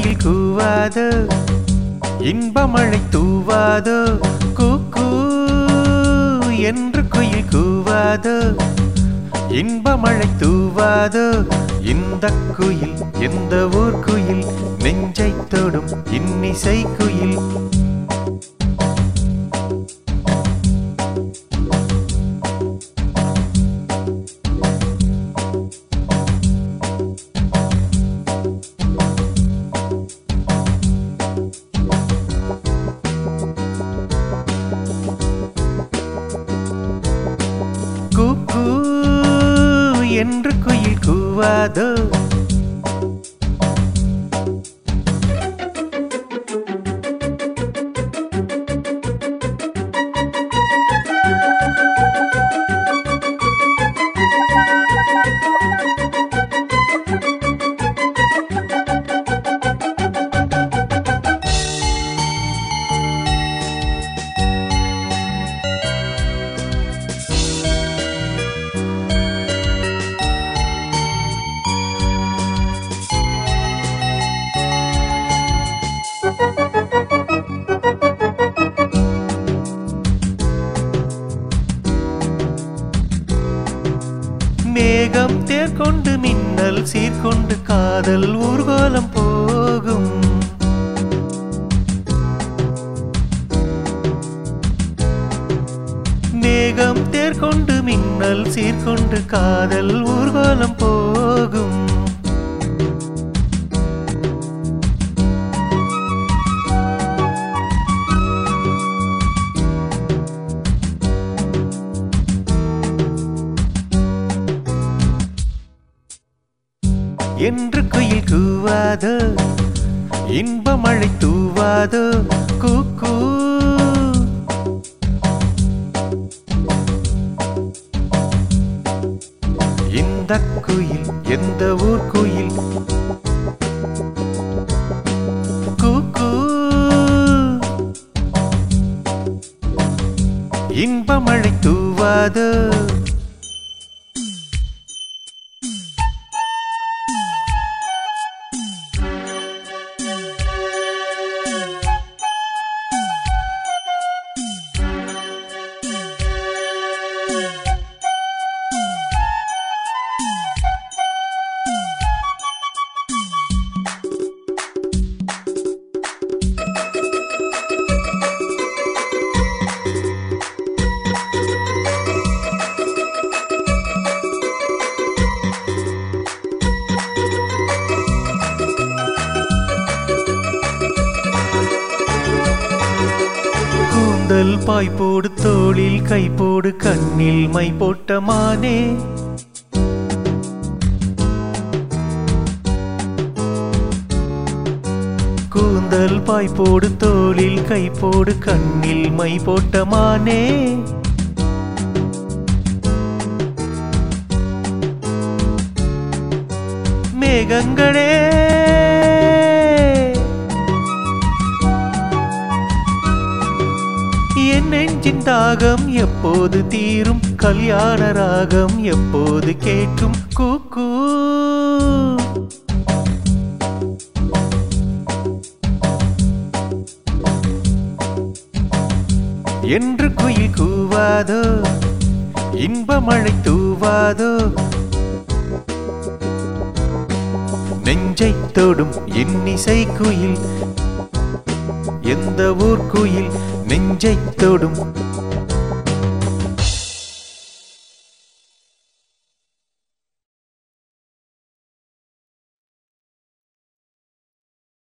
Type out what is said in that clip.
குயில் கூவாதோ இன்பமழை தூவாதோ கூக்கூ என்று குயில் கூவாதோ இன்பமழை தூவாதோ இந்த குயில் எந்த ஊர் குயில் நெஞ்சை தொடும் இன்னிசை குயில் கூக்கூ என்று குயில் கூவாதோ மேகம் தேர்கொண்டு மின்னல் சீர்கொண்டு காதல் ஊர்கோலம் போகும் மேகம் தேர்கொண்டு மின்னல் சீர்கொண்டு காதல் ஊர்கோலம் போகும் என்று குயில் கூவாதோ இன்பமழை தூவாதோ கூக்கூ இந்த குயில் எந்த ஊர் குயில் கூக்கூ இன்பமழை தூவாதோ கூந்தல் பாய் போடு தோளில் கை போடு கண்ணில் மை போட்ட மானே கூந்தல் பாய் போடு தோளில் கை போடு கண்ணில் மை போட்ட மானே மேகங்களே என் நெஞ்சின் தாகம் எப்போது தீரும் கல்யாண ராகம் எப்போது கேட்கும் கூக்கூ என்று குயில் கூவாதோ இன்பமழை தூவாதோ நெஞ்சை தொடும் இன்னிசை குயில் எந்த ஊர் குயில் நெஞ்சை தொடும்